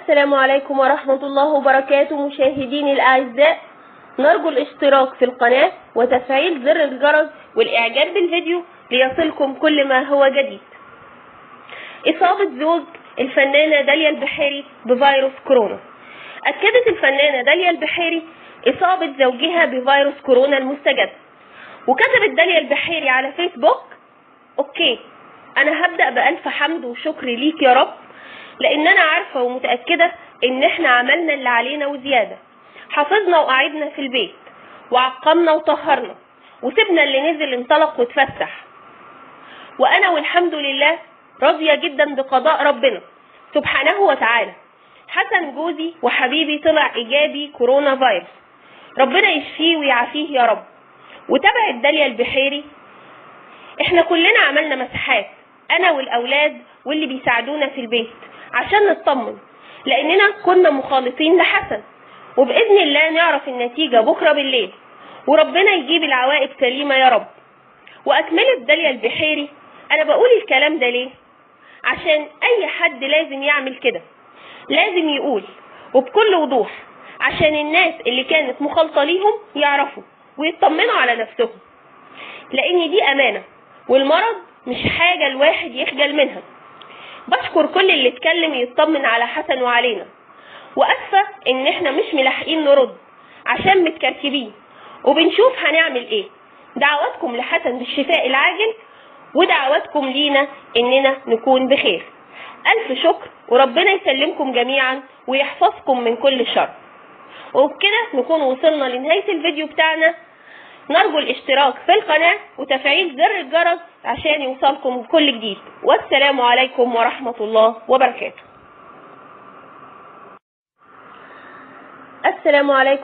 السلام عليكم ورحمة الله وبركاته مشاهديني الأعزاء نرجو الاشتراك في القناة وتفعيل زر الجرس والإعجاب بالفيديو ليصلكم كل ما هو جديد إصابة زوج الفنانة داليا البحيري بفيروس كورونا أكدت الفنانة داليا البحيري إصابة زوجها بفيروس كورونا المستجد وكتبت داليا البحيري على فيسبوك أوكي أنا هبدأ بألف حمد وشكر ليك يا رب لان انا عارفه ومتاكده ان احنا عملنا اللي علينا وزياده حافظنا وقعدنا في البيت وعقمنا وطهرنا وسيبنا اللي نزل انطلق واتفسح وانا والحمد لله راضيه جدا بقضاء ربنا سبحانه وتعالى حسن جوزي وحبيبي طلع ايجابي كورونا فيروس ربنا يشفيه ويعافيه يا رب وتابعت داليا البحيري احنا كلنا عملنا مساحات انا والاولاد واللي بيساعدونا في البيت عشان نطمن لاننا كنا مخالطين لحسن وباذن الله نعرف النتيجه بكره بالليل وربنا يجيب العواقب سليمه يا رب واكملت داليا البحيري انا بقول الكلام ده ليه عشان اي حد لازم يعمل كده لازم يقول وبكل وضوح عشان الناس اللي كانت مخالطه ليهم يعرفوا ويطمنوا على نفسهم لان دي امانه والمرض مش حاجه الواحد يخجل منها بشكر كل اللي اتكلم يطمن على حسن وعلينا واسفه ان احنا مش ملاحقين نرد عشان متكركبين وبنشوف هنعمل ايه دعواتكم لحسن بالشفاء العاجل ودعواتكم لينا اننا نكون بخير الف شكر وربنا يسلمكم جميعا ويحفظكم من كل شر وبكده نكون وصلنا لنهايه الفيديو بتاعنا نرجو الاشتراك في القناة وتفعيل زر الجرس عشان يوصلكم كل جديد والسلام عليكم ورحمة الله وبركاته السلام عليكم